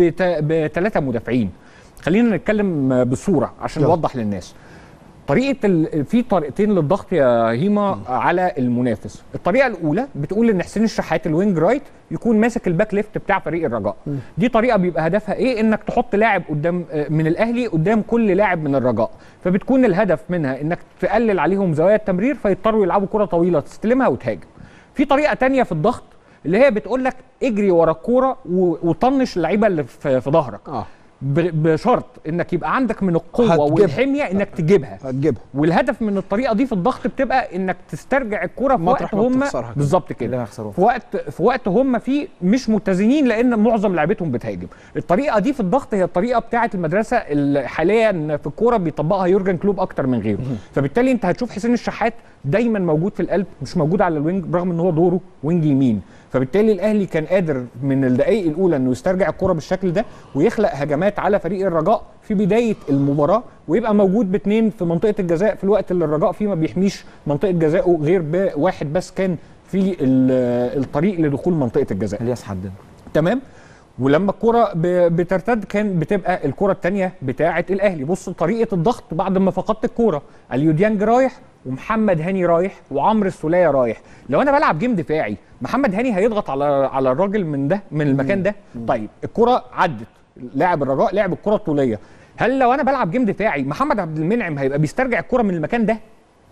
بثلاثه مدافعين خلينا نتكلم بصوره عشان يلا. نوضح للناس طريقه ال... في طريقتين للضغط يا هيما على المنافس الطريقه الاولى بتقول ان حسين الشحات الوينج رايت يكون ماسك الباك ليفت بتاع فريق الرجاء دي طريقه بيبقى هدفها ايه انك تحط لاعب قدام آه، من الاهلي قدام كل لاعب من الرجاء فبتكون الهدف منها انك تقلل عليهم زوايا التمرير فيضطروا يلعبوا كره طويله تستلمها وتهاجم في طريقه تانية في الضغط اللي هي بتقول لك اجري ورا الكوره و- وطنش اللعيبه اللي في في ظهرك اه ب- بشرط انك يبقى عندك من القوه هتجيبها. والحميه انك تجيبها هتجيبها والهدف من الطريقه دي في الضغط بتبقى انك تسترجع الكره في مطرح وقت ما هم بتخسرها كده. بالظبط اللي كده هيخسروه في وقت في وقت هم فيه مش متزنين لان معظم لعيبتهم بتهاجم الطريقه دي في الضغط هي الطريقه بتاعه المدرسه اللي حاليا في الكوره بيطبقها يورجن كلوب اكتر من غيره فبالتالي انت هتشوف حسين الشحات دايما موجود في القلب مش موجود على الوينج برغم ان هو دوره وينج يمين فبالتالي الاهلي كان قادر من الدقائق الاولى انه يسترجع الكره بالشكل ده ويخلق هجمات على فريق الرجاء في بدايه المباراه ويبقى موجود باثنين في منطقه الجزاء في الوقت اللي الرجاء فيه ما بيحميش منطقه جزائه غير بواحد بس كان في ال- الطريق لدخول منطقه الجزاء الياس حدد تمام ولما الكرة ب- بترتد كان بتبقى الكرة الثانية بتاعة الأهلي بص طريقة الضغط بعد ما فقدت الكرة اليوديانج رايح ومحمد هاني رايح وعمرو السولية رايح لو أنا بلعب جيم دفاعي محمد هاني هيضغط على على الراجل من ده من المكان ده طيب الكرة عدت لاعب الرجاء لعب الكرة الطولية هل لو أنا بلعب جيم دفاعي محمد عبد المنعم هيبقى بيسترجع الكرة من المكان ده؟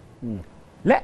لا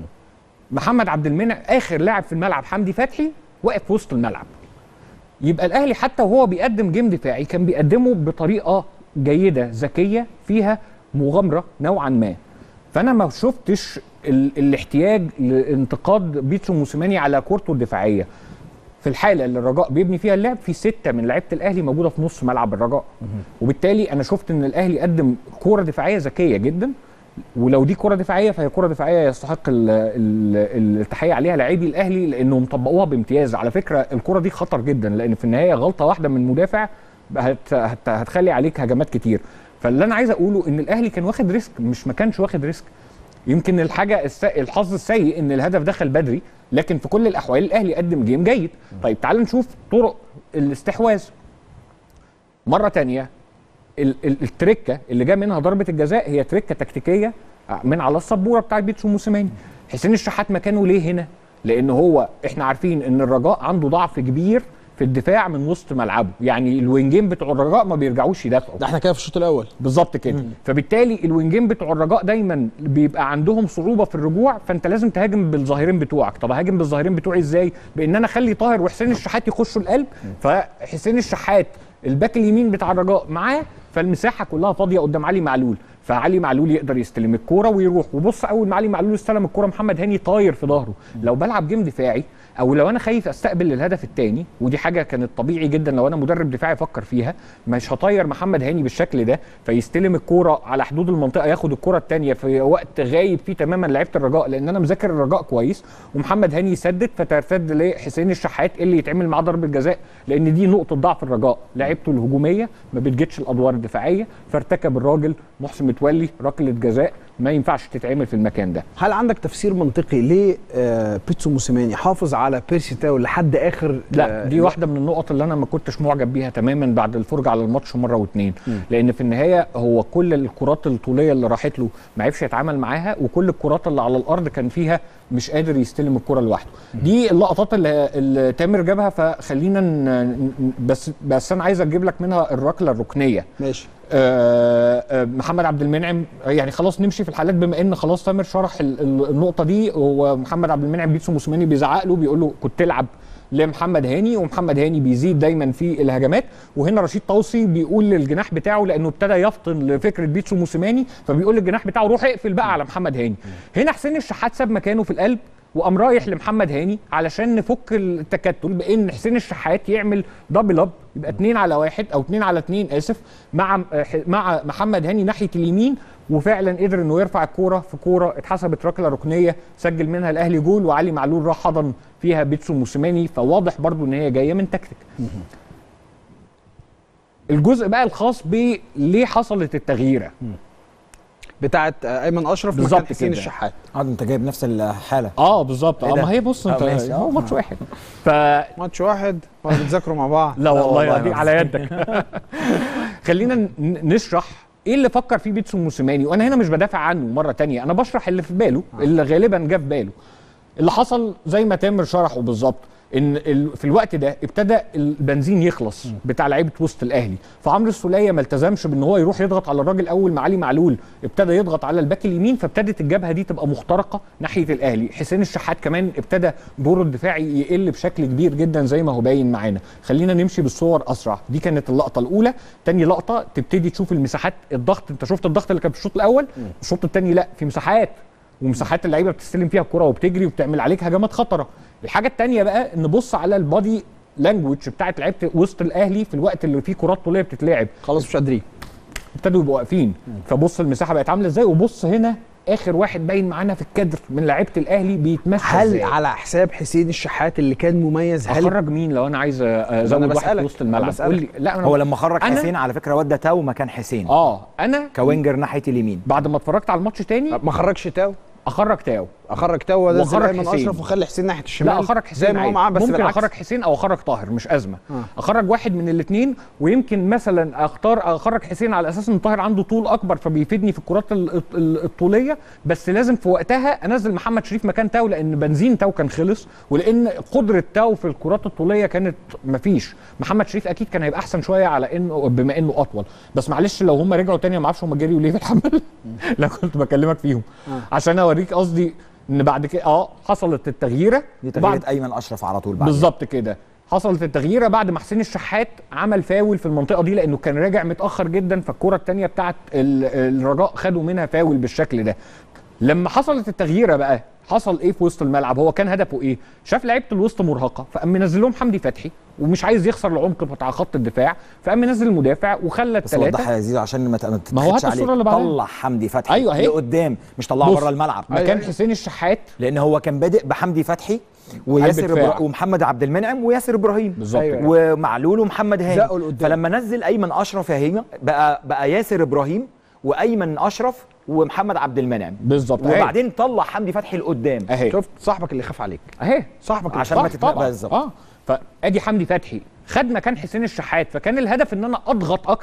محمد عبد المنعم آخر لاعب في الملعب حمدي فتحي واقف في وسط الملعب يبقى الاهلي حتى وهو بيقدم جيم دفاعي كان بيقدمه بطريقه جيده ذكيه فيها مغامره نوعا ما فانا ما شفتش ال الاحتياج لانتقاد بيتسو موسيماني على كورته الدفاعيه في الحاله اللي الرجاء بيبني فيها اللعب في سته من لعيبه الاهلي موجوده في نص ملعب الرجاء وبالتالي انا شفت ان الاهلي قدم كوره دفاعيه ذكيه جدا ولو دي كره دفاعيه فهي كره دفاعيه يستحق ال- ال- التحيه عليها لاعبي الاهلي لانهم طبقوها بامتياز على فكره الكره دي خطر جدا لان في النهايه غلطه واحده من مدافع هت هت هتخلي عليك هجمات كتير فاللي انا عايز اقوله ان الاهلي كان واخد ريسك مش ما كانش واخد ريسك يمكن الحاجه الس... الحظ السيء ان الهدف دخل بدري لكن في كل الاحوال الاهلي قدم جيم جيد طيب تعال نشوف طرق الاستحواذ مره تانية ال- ال- التركه اللي جاء منها ضربه الجزاء هي تركه تكتيكيه من على السبوره بتاع بيتسو موسيماني حسين الشحات مكانه ليه هنا لان هو احنا عارفين ان الرجاء عنده ضعف كبير في الدفاع من وسط ملعبه يعني الوينجين بتوع الرجاء ما بيرجعوش يدافعوا ده احنا كده في الشوط الاول بالظبط كده فبالتالي الوينجين بتوع الرجاء دايما بيبقى عندهم صعوبه في الرجوع فانت لازم تهاجم بالظاهرين بتوعك طب هاجم بالظاهرين بتوعي ازاي بان انا اخلي طاهر وحسين الشحات يخشوا القلب فحسين الشحات الباك اليمين بتاع الرجاء معاه فالمساحه كلها فاضيه قدام علي معلول فعلي معلول يقدر يستلم الكوره ويروح وبص اول ما علي معلول استلم الكوره محمد هاني طاير في ظهره لو بلعب جيم دفاعي او لو انا خايف استقبل الهدف الثاني ودي حاجه كانت طبيعي جدا لو انا مدرب دفاعي افكر فيها مش هطير محمد هاني بالشكل ده فيستلم الكوره على حدود المنطقه ياخد الكوره الثانيه في وقت غايب فيه تماما لعيبه الرجاء لان انا مذاكر الرجاء كويس ومحمد هاني يسدد فترتد لحسين الشحات اللي يتعمل معاه ضربه جزاء لان دي نقطه ضعف الرجاء لعيبته الهجوميه ما بتجيتش الادوار الدفاعيه فارتكب الراجل محسن متولي ركله جزاء ما ينفعش تتعمل في المكان ده هل عندك تفسير منطقي ليه آه بيتسو موسيماني حافظ على بيرسي تاو لحد اخر لا آه دي واحده من النقط اللي انا ما كنتش معجب بيها تماما بعد الفرجه على الماتش مره واثنين لان في النهايه هو كل الكرات الطوليه اللي راحت له ما عرفش يتعامل معاها وكل الكرات اللي على الارض كان فيها مش قادر يستلم الكره لوحده دي اللقطات اللي, اللي تامر جابها فخلينا ن- ن- بس بس انا عايز اجيب لك منها الركله الركنيه ماشي آه، آه، محمد عبد المنعم يعني خلاص نمشي في الحالات بما ان خلاص تامر شرح ال- ال- النقطه دي ومحمد عبد المنعم بيتسو موسيماني بيزعق له بيقول له كنت تلعب لمحمد هاني ومحمد هاني بيزيد دايما في الهجمات وهنا رشيد توصي بيقول للجناح بتاعه لانه ابتدى يفطن لفكره بيتسو موسيماني فبيقول للجناح بتاعه روح اقفل بقى على محمد هاني هنا حسين الشحات ساب مكانه في القلب وقام رايح لمحمد هاني علشان نفك التكتل بان حسين الشحات يعمل دبل اب يبقى اتنين على واحد او اتنين على اتنين اسف مع مع محمد هاني ناحيه اليمين وفعلا قدر انه يرفع الكوره في كوره اتحسبت ركله ركنيه سجل منها الاهلي جول وعلي معلول راح حضن فيها بيتسو موسيماني فواضح برضو ان هي جايه من تكتيك الجزء بقى الخاص ب ليه حصلت التغييره بتاعت آه ايمن اشرف بالظبط مكان حسين كده. الشحات اه ده انت جايب نفس الحاله اه بالظبط إيه اه ده؟ ما هي بص آه، انت ماشي. هو ماتش واحد ف ماتش واحد ولا بتذاكروا مع بعض لا والله والله دي ما على يدك خلينا ن- نشرح ايه اللي فكر فيه بيتسو موسيماني وانا هنا مش بدافع عنه مره تانية انا بشرح اللي في باله اللي غالبا جه في باله اللي حصل زي ما تامر شرحه بالظبط ان ال- في الوقت ده ابتدى البنزين يخلص بتاع لعيبه وسط الاهلي فعمرو السوليه ما التزمش بان هو يروح يضغط على الراجل اول ما علي معلول ابتدى يضغط على الباك اليمين فابتدت الجبهه دي تبقى مخترقه ناحيه الاهلي حسين الشحات كمان ابتدى دوره الدفاعي يقل بشكل كبير جدا زي ما هو باين معانا خلينا نمشي بالصور اسرع دي كانت اللقطه الاولى تاني لقطه تبتدي تشوف المساحات الضغط انت شفت الضغط اللي كان في الشوط الاول الشوط الثاني لا في مساحات ومساحات اللعيبه بتستلم فيها الكره وبتجري وبتعمل عليك هجمات خطره الحاجه الثانيه بقى نبص على البادي لانجوج بتاعت لعيبه وسط الاهلي في الوقت اللي فيه كرات طوليه بتتلعب خلاص مش قادرين ابتدوا يبقوا واقفين فبص المساحه بقت عامله ازاي وبص هنا اخر واحد باين معانا في الكادر من لعيبه الاهلي بيتمشى هل ازاي على حساب حسين الشحات اللي كان مميز هل اخرج مين لو انا عايز ازود واحد بسألك، في وسط أنا الملعب بسألك. قول لي لا أنا هو لما خرج أنا- حسين على فكره ودى تاو مكان حسين اه انا كوينجر ناحيه اليمين بعد ما اتفرجت على الماتش تاني ما خرجش تاو اخرج تاو اخرج تاو ونزل وأخرج ايمن حسين. اشرف وخلي حسين ناحيه الشمال لا اخرج حسين زي ما هو عادي. معاه بس ممكن بالعكس. اخرج حسين او اخرج طاهر مش ازمه آه. آه. اخرج واحد من الاثنين ويمكن مثلا اختار اخرج حسين على اساس ان طاهر عنده طول اكبر فبيفيدني في الكرات ال- ال- الطوليه بس لازم في وقتها انزل محمد شريف مكان تاو لان بنزين تاو كان خلص ولان قدره تاو في الكرات الطوليه كانت مفيش محمد شريف اكيد كان هيبقى احسن شويه على انه بما انه اطول بس معلش لو هم رجعوا تاني ما اعرفش هم جريوا ليه في الحمل لا كنت بكلمك فيهم عشان اوريك قصدي ان بعد كده اه حصلت التغييره دي وبعد- تغيير ايمن اشرف على طول بعد بالظبط كده حصلت التغييره بعد ما حسين الشحات عمل فاول في المنطقه دي لانه كان راجع متاخر جدا فالكره الثانيه بتاعت ال- الرجاء خدوا منها فاول بالشكل ده لما حصلت التغييره بقى حصل ايه في وسط الملعب هو كان هدفه ايه شاف لعيبه الوسط مرهقه فقام منزل لهم حمدي فتحي ومش عايز يخسر العمق بتاع خط الدفاع فقام منزل المدافع وخلى بس وضحها الثلاثه يا زيزو عشان ما ت- ما ما هو تتخدش هات عليك الصورة اللي بعدها. طلع حمدي فتحي أيوة أهي. لقدام مش طلعه بص. بره الملعب مكان حسين الشحات لان هو كان بادئ بحمدي فتحي وياسر دفاع. إبرا... ومحمد عبد المنعم وياسر ابراهيم بالظبط أيوة. كده. ومعلول ومحمد هاني زقوا لقدام. فلما نزل ايمن اشرف يا هيما بقى بقى ياسر ابراهيم وايمن اشرف ومحمد عبد المنعم بالظبط أهي. وبعدين طلع حمدي فتحي لقدام اهي شفت صاحبك اللي خاف عليك اهي صاحبك اللي عشان خاف ما صح تتنبأ طبعا بالظبط. اه فادي حمدي فتحي خد مكان حسين الشحات فكان الهدف ان انا اضغط اكتر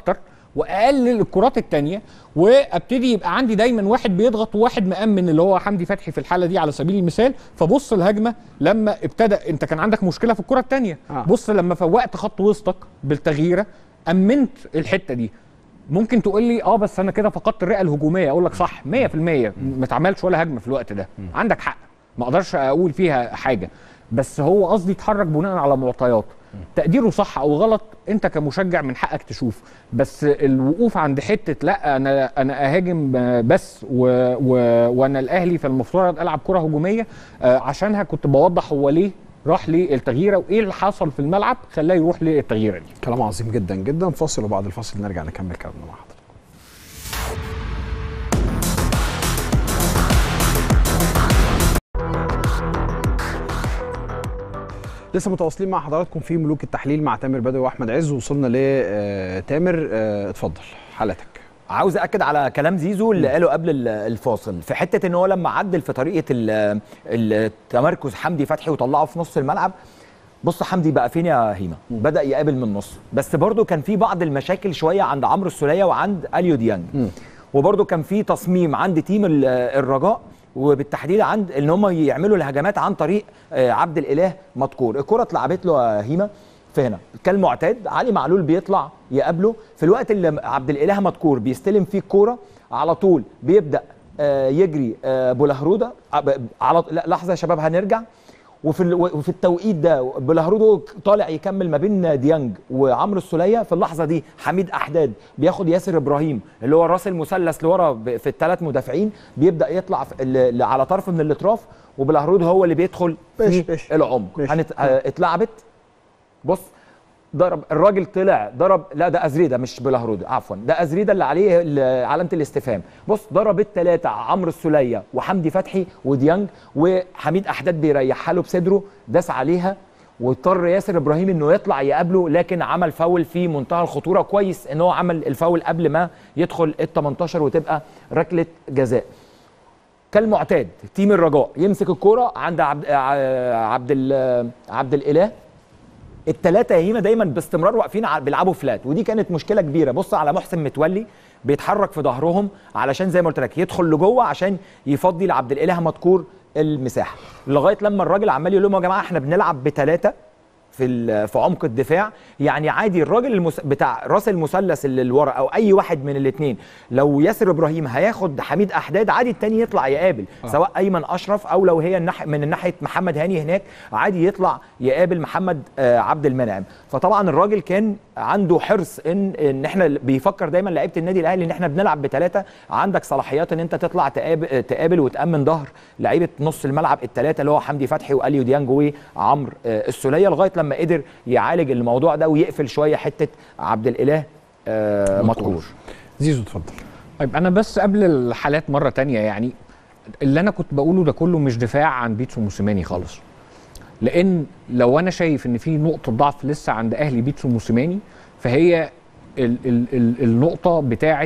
واقلل الكرات التانية وابتدي يبقى عندي دايما واحد بيضغط وواحد مأمن اللي هو حمدي فتحي في الحاله دي على سبيل المثال فبص الهجمه لما ابتدى انت كان عندك مشكله في الكره التانية آه. بص لما فوقت خط وسطك بالتغييره امنت الحته دي ممكن تقول لي اه بس انا كده فقدت الرئه الهجوميه اقول لك صح 100% ما اتعملش ولا هجمه في الوقت ده عندك حق ما اقدرش اقول فيها حاجه بس هو قصدي اتحرك بناء على معطيات تقديره صح او غلط انت كمشجع من حقك تشوف بس الوقوف عند حته لا انا انا اهاجم بس و و وانا الاهلي فالمفترض العب كره هجوميه آه، عشانها كنت بوضح هو ليه راح للتغييره وايه اللي حصل في الملعب خلاه يروح للتغييره دي كلام عظيم جدا جدا فاصل وبعد الفاصل نرجع نكمل كلامنا مع حضرتك لسه متواصلين مع حضراتكم في ملوك التحليل مع تامر بدوي واحمد عز وصلنا لتامر اتفضل حالتك عاوز اكد على كلام زيزو اللي قاله قبل ال- الفاصل في حته ان هو لما عدل في طريقه ال- التمركز حمدي فتحي وطلعه في نص الملعب بص حمدي بقى فين يا هيما بدا يقابل من النص بس برضو كان في بعض المشاكل شويه عند عمرو السوليه وعند اليو ديانج وبرضو كان في تصميم عند تيم ال- الرجاء وبالتحديد عند ان هم يعملوا الهجمات عن طريق آه، عبد الاله مذكور الكره اتلعبت له يا هيما في هنا كالمعتاد علي معلول بيطلع يقابله في الوقت اللي عبد الاله مذكور بيستلم فيه الكوره على طول بيبدا آه، يجري آه، بولهروده عب- على لا لحظه يا شباب هنرجع وفي ال- وفي التوقيت ده بولهرودو طالع يكمل ما بين ديانج وعمرو السوليه في اللحظه دي حميد احداد بياخد ياسر ابراهيم اللي هو راس المثلث لورا ب- في الثلاث مدافعين بيبدا يطلع في ال- ل- على طرف من الاطراف وبولهرود هو اللي بيدخل ماشي، في ماشي. العمق ماشي. هنت... آه، اتلعبت بص ضرب الراجل طلع ضرب لا ده ازريده مش بلهرود عفوا ده ازريده اللي عليه ال- علامه الاستفهام بص ضرب الثلاثه عمرو السوليه وحمدي فتحي وديانج وحميد احداد بيريحها له بصدره داس عليها واضطر ياسر ابراهيم انه يطلع يقابله لكن عمل فاول في منتهى الخطوره كويس ان هو عمل الفاول قبل ما يدخل ال 18 وتبقى ركله جزاء كالمعتاد تيم الرجاء يمسك الكرة عند عبد ع- عبد ال- عبد الاله الثلاثه يا هيما دايما باستمرار واقفين ع- بيلعبوا فلات ودي كانت مشكله كبيره بص على محسن متولي بيتحرك في ظهرهم علشان زي ما قلت لك يدخل لجوه عشان يفضي لعبد الاله مذكور المساحه لغايه لما الراجل عمال يقول لهم يا جماعه احنا بنلعب بثلاثه في ال- في عمق الدفاع يعني عادي الراجل المس... بتاع راس المثلث اللي اللي ورا او اي واحد من الاثنين لو ياسر ابراهيم هياخد حميد احداد عادي التاني يطلع يقابل آه. سواء ايمن اشرف او لو هي الناح... من ناحيه محمد هاني هناك عادي يطلع يقابل محمد آه عبد المنعم فطبعا الراجل كان عنده حرص ان ان احنا بيفكر دايما لعيبه النادي الاهلي ان احنا بنلعب بثلاثه عندك صلاحيات ان انت تطلع تقابل, تقابل وتامن ظهر لعيبه نص الملعب الثلاثه اللي هو حمدي فتحي واليو ديانج وعمرو آه السوليه لغايه لما قدر يعالج الموضوع ده ويقفل شويه حته عبد الاله آه مذكور زيزو اتفضل طيب انا بس قبل الحالات مره تانية يعني اللي انا كنت بقوله ده كله مش دفاع عن بيتسو موسيماني خالص لان لو انا شايف ان في نقطه ضعف لسه عند اهلي بيتسو موسيماني فهي ال ال ال النقطه بتاعه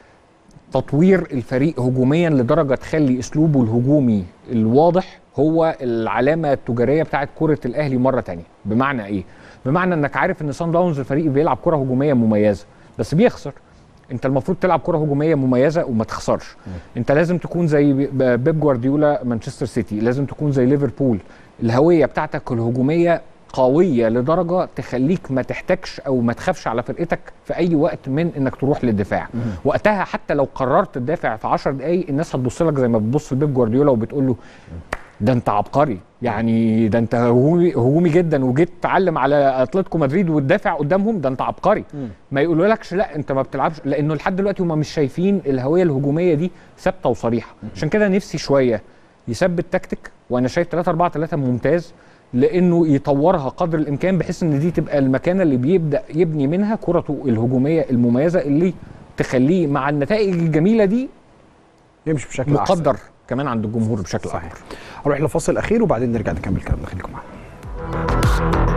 تطوير الفريق هجوميا لدرجه تخلي اسلوبه الهجومي الواضح هو العلامه التجاريه بتاعه كره الاهلي مره تانية بمعنى ايه بمعنى انك عارف ان سان داونز الفريق بيلعب كره هجوميه مميزه بس بيخسر انت المفروض تلعب كره هجوميه مميزه وما تخسرش انت لازم تكون زي ب- بيب جوارديولا مانشستر سيتي لازم تكون زي ليفربول الهويه بتاعتك الهجوميه قويه لدرجه تخليك ما تحتاجش او ما تخافش على فرقتك في اي وقت من انك تروح للدفاع وقتها حتى لو قررت تدافع في 10 دقائق الناس هتبص لك زي ما بتبص لبيب جوارديولا وبتقول له ده انت عبقري يعني ده انت هجومي هجومي جدا وجيت تعلم على اتلتيكو مدريد وتدافع قدامهم ده انت عبقري ما يقولوا لكش لا انت ما بتلعبش لانه لحد دلوقتي هم مش شايفين الهويه الهجوميه دي ثابته وصريحه عشان كده نفسي شويه يثبت تكتيك وانا شايف 3 4 3 ممتاز لانه يطورها قدر الامكان بحيث ان دي تبقى المكانه اللي بيبدا يبني منها كرته الهجوميه المميزه اللي تخليه مع النتائج الجميله دي يمشي بشكل احسن مقدر كمان عند الجمهور بشكل صحيح اكبر هنروح لفاصل اخير وبعدين نرجع نكمل كلامنا خليكم معانا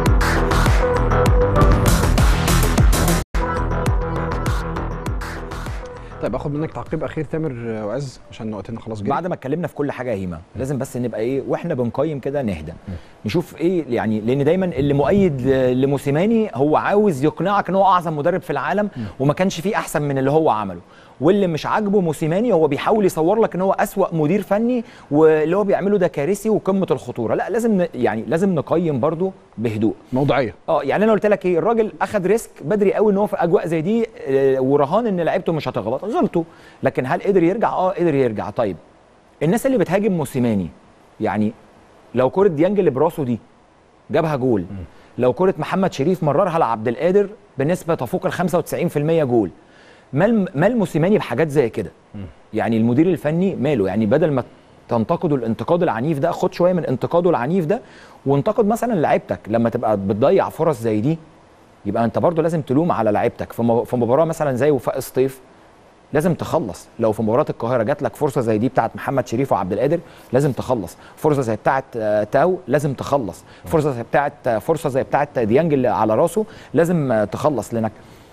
طيب اخد منك تعقيب اخير تامر وعز عشان وقتنا خلاص جه بعد ما اتكلمنا في كل حاجه يا هيما لازم بس نبقى ايه واحنا بنقيم كده نهدى نشوف ايه يعني لان دايما اللي مؤيد ل- لموسيماني هو عاوز يقنعك ان هو اعظم مدرب في العالم وما كانش فيه احسن من اللي هو عمله واللي مش عاجبه موسيماني هو بيحاول يصور لك ان هو اسوا مدير فني واللي هو بيعمله ده كارثي وقمه الخطوره لا لازم ن- يعني لازم نقيم برضو بهدوء موضوعيه اه يعني انا قلت لك ايه الراجل اخد ريسك بدري قوي ان هو في اجواء زي دي آه، ورهان ان لعيبته مش هتغلط غلطوا لكن هل قدر يرجع اه قدر يرجع طيب الناس اللي بتهاجم موسيماني يعني لو كره ديانج اللي براسه دي جابها جول لو كره محمد شريف مررها لعبد القادر بنسبه تفوق ال 95% جول مال مال موسيماني بحاجات زي كده يعني المدير الفني ماله يعني بدل ما تنتقدوا الانتقاد العنيف ده خد شويه من انتقاده العنيف ده وانتقد مثلا لعيبتك لما تبقى بتضيع فرص زي دي يبقى انت برضو لازم تلوم على لعيبتك في م- في مباراه مثلا زي وفاء الصيف لازم تخلص لو في مباراه القاهره جات لك فرصه زي دي بتاعت محمد شريف وعبد القادر لازم تخلص فرصه زي بتاعت آه، تاو لازم تخلص فرصه زي بتاعت آه، فرصه زي بتاعت ديانج اللي على راسه لازم آه، تخلص لانك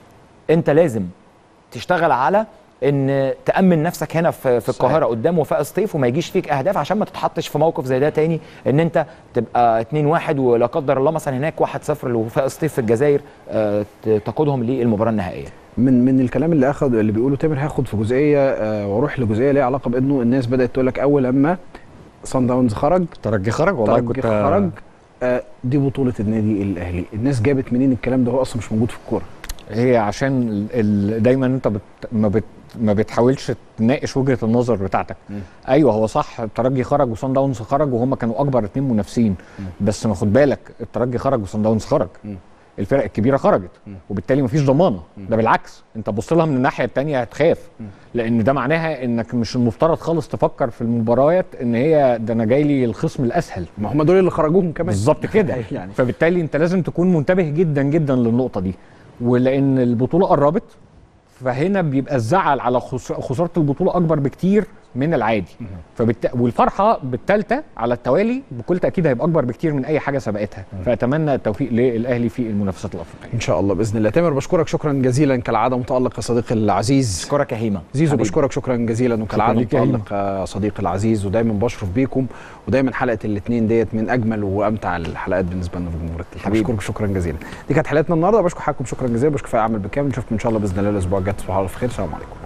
انت لازم تشتغل على ان تامن نفسك هنا في في صحيح. القاهره قدام وفاء الصيف وما يجيش فيك اهداف عشان ما تتحطش في موقف زي ده تاني ان انت تبقى 2 1 ولا قدر الله مثلا هناك 1 0 لوفاء الصيف في الجزائر آه، ت- تقودهم للمباراه النهائيه من من الكلام اللي اخد اللي بيقوله تامر هاخد في جزئيه آه واروح لجزئيه ليها علاقه بانه الناس بدات تقول لك اول لما صن داونز خرج ترجي خرج والله ترجي كنت خرج آه دي بطوله النادي الاهلي الناس جابت منين الكلام ده هو اصلا مش موجود في الكوره هي عشان ال... ال... دايما انت بت... ما بت... ما بتحاولش تناقش وجهه النظر بتاعتك مم. ايوه هو صح الترجي خرج وصن داونز خرج وهم كانوا اكبر اتنين منافسين بس ما خد بالك الترجي خرج وصن داونز خرج مم. الفرق الكبيره خرجت مم. وبالتالي مفيش ضمانه ده بالعكس انت بص لها من الناحيه الثانيه هتخاف لان ده معناها انك مش المفترض خالص تفكر في المباريات ان هي ده انا جاي لي الخصم الاسهل ما هم دول اللي خرجوهم كمان بالظبط كده يعني. فبالتالي انت لازم تكون منتبه جدا جدا للنقطه دي ولان البطوله قربت فهنا بيبقى الزعل على خس- خساره البطوله اكبر بكتير من العادي فبالت... والفرحه بالثالثه على التوالي بكل تاكيد هيبقى اكبر بكتير من اي حاجه سبقتها فاتمنى التوفيق للاهلي في المنافسات الافريقيه ان شاء الله باذن الله تامر بشكرك شكرا جزيلا كالعاده متالق يا صديقي العزيز اشكرك يا هيما زيزو حبيبي. بشكرك شكرا جزيلا وكالعاده ليك يا هيما. متالق يا صديقي العزيز ودايما بشرف بيكم ودايما حلقه الاثنين ديت من اجمل وامتع الحلقات بالنسبه لنا في جمهور التلفزيون. حبيبي. بشكرك شكرا جزيلا دي كانت حلقتنا النهارده بشكر حضراتكم شكرا جزيلا بشكر فريق عمل بالكامل نشوفكم ان شاء الله باذن الله الاسبوع الجاي تصبحوا على خير سلام عليكم